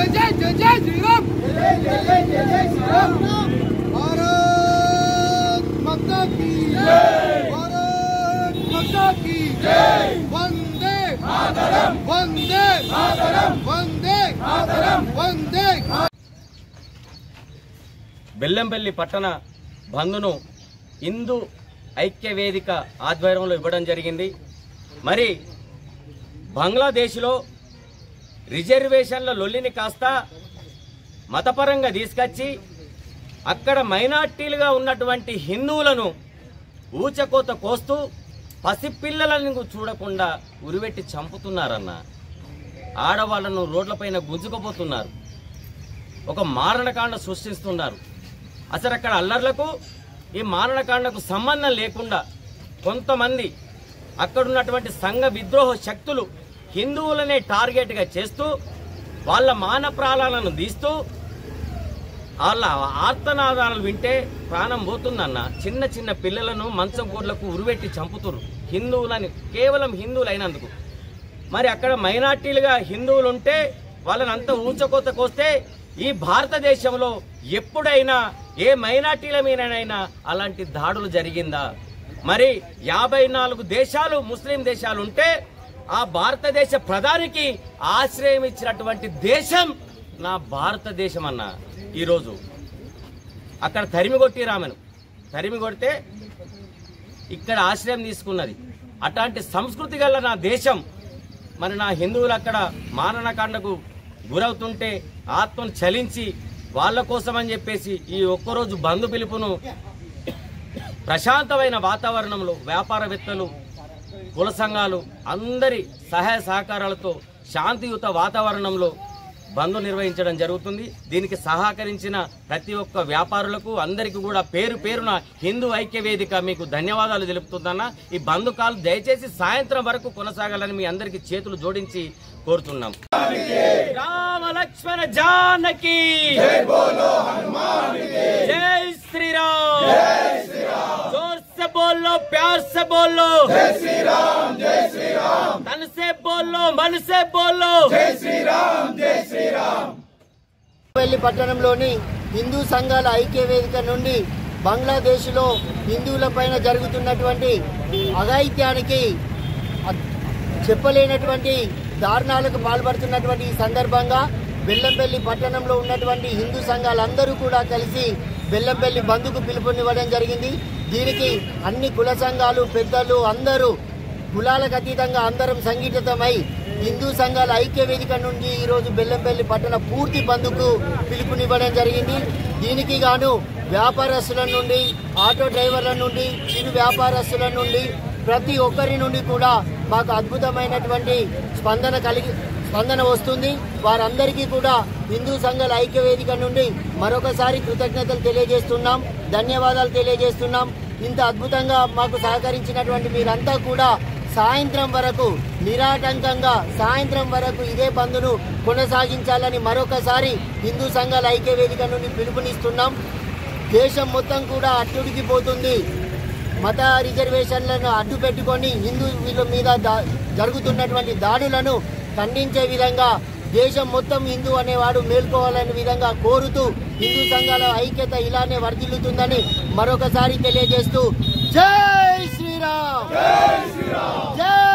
జై జై జై శ్రీరామ్ భారత్ మాతా కీ భారత్ మాతా కీ వందే వందే వందే వందే బెల్లంపల్లి పట్టణ బంధును హిందూ ఐక్య వేదిక ఆధ్వర్యంలో ఇవ్వడం జరిగింది మరి బంగ్లాదేశ్లో రిజర్వేషన్ల లొల్లిని కాస్త మతపరంగా తీసుకొచ్చి అక్కడ మైనార్టీలుగా ఉన్నటువంటి హిందువులను ఊచకోత కోస్తూ పసిపిల్లలను చూడకుండా ఉరివెట్టి చంపుతున్నారన్న ఆడవాళ్లను రోడ్లపైన గుంజుకుపోతున్నారు ఒక మారణకాండ సృష్టిస్తున్నారు అసలు అక్కడ అల్లర్లకు ఈ మారణకాండకు సంబంధం లేకుండా కొంతమంది అక్కడున్నటువంటి సంఘ విద్రోహ శక్తులు హిందువులనే టార్గెట్గా చేస్తూ వాళ్ళ మాన ప్రాణాలను తీస్తూ వాళ్ళ ఆర్తనాదాలు వింటే ప్రాణం పోతుందన్న చిన్న చిన్న పిల్లలను మంచం కూడలకు ఉరివెట్టి చంపుతురు హిందువులని కేవలం హిందువులు అయినందుకు మరి అక్కడ మైనార్టీలుగా హిందువులు ఉంటే వాళ్ళని అంత ఊచకోతకొస్తే ఈ భారతదేశంలో ఎప్పుడైనా ఏ మైనార్టీల మీదనైనా అలాంటి దాడులు జరిగిందా మరి యాభై నాలుగు దేశాలు ముస్లిం దేశాలు ఉంటే ఆ భారతదేశ ప్రధానికి ఆశ్రయం ఇచ్చినటువంటి దేశం నా భారతదేశం అన్న ఈరోజు అక్కడ తరిమి కొట్టి రామెను తరిమి కొడితే ఇక్కడ ఆశ్రయం తీసుకున్నది అట్లాంటి సంస్కృతి గల నా దేశం మరి నా హిందువులు అక్కడ మారణకాండకు గురవుతుంటే ఆత్మను చలించి వాళ్ళ కోసం అని చెప్పేసి ఈ ఒక్కరోజు బంధు పిలుపును ప్రశాంతమైన వాతావరణంలో వ్యాపారవేత్తలు కుల సంఘాలు అందరి సహాయ సహకారాలతో శాంతియుత వాతావరణంలో బంద్ నిర్వహించడం జరుగుతుంది దీనికి సహకరించిన ప్రతి ఒక్క వ్యాపారులకు అందరికీ కూడా పేరు పేరున హిందూ ఐక్య వేదిక మీకు ధన్యవాదాలు తెలుపుతుందన్న ఈ బంధు కాలు దయచేసి సాయంత్రం వరకు కొనసాగాలని మీ అందరికీ చేతులు జోడించి కోరుతున్నాం రామ లక్ష్మణ జానకి జై శ్రీరామ్ जोर से बोलो प्यार से बोलो जय श्री राम जय श्री राम तन से बोलो मन से बोलो వెల్లి పట్టణంలోని హిందూ సంఘాల ఐక్య వేదిక నుండి బంగ్లాదేశ్లో హిందువులపైన జరుగుతున్నటువంటి అఘాయిత్యానికి అ- చెప్పలేనటువంటి దారుణాలకు పాల్పడుతున్నటువంటి ఈ సందర్భంగా బెల్లంపల్లి పట్టణంలో ఉన్నటువంటి హిందూ సంఘాలందరూ కూడా కలిసి బెల్లంపల్లి బంధుకు పిలుపునివ్వడం జరిగింది దీనికి అన్ని కుల సంఘాలు పెద్దలు అందరూ కులాలకు అతీతంగా అందరం సంఘటితమై హిందూ సంఘాల ఐక్య వేదిక నుండి ఈరోజు బెల్లంపల్లి పట్టణ పూర్తి బంధుకు పిలుపునివ్వడం జరిగింది దీనికి గాను వ్యాపారస్తుల నుండి ఆటో డ్రైవర్ల నుండి చిరు వ్యాపారస్తుల నుండి ప్రతి ఒక్కరి నుండి కూడా మాకు అద్భుతమైనటువంటి స్పందన కలిగి స్పందన వస్తుంది వారందరికీ కూడా హిందూ సంఘాల ఐక్య వేదిక నుండి మరొకసారి కృతజ్ఞతలు తెలియజేస్తున్నాం ధన్యవాదాలు తెలియజేస్తున్నాం ఇంత అద్భుతంగా మాకు సహకరించినటువంటి మీరంతా కూడా సాయంత్రం వరకు నిరాటంకంగా సాయంత్రం వరకు ఇదే బంద్ను కొనసాగించాలని మరొకసారి హిందూ సంఘాల ఐక్య వేదిక నుండి పిలుపునిస్తున్నాం దేశం మొత్తం కూడా అట్టుడికిపోతుంది మత రిజర్వేషన్లను అడ్డు పెట్టుకొని హిందువుల మీద దా- జరుగుతున్నటువంటి దాడులను ఖండించే విధంగా దేశం మొత్తం హిందూ అనేవాడు మేల్కోవాలనే విధంగా కోరుతూ హిందూ సంఘాల ఐక్యత ఇలానే వర్ధిల్లుతుందని మరొకసారి తెలియజేస్తూ జై శ్రీరామ్ జై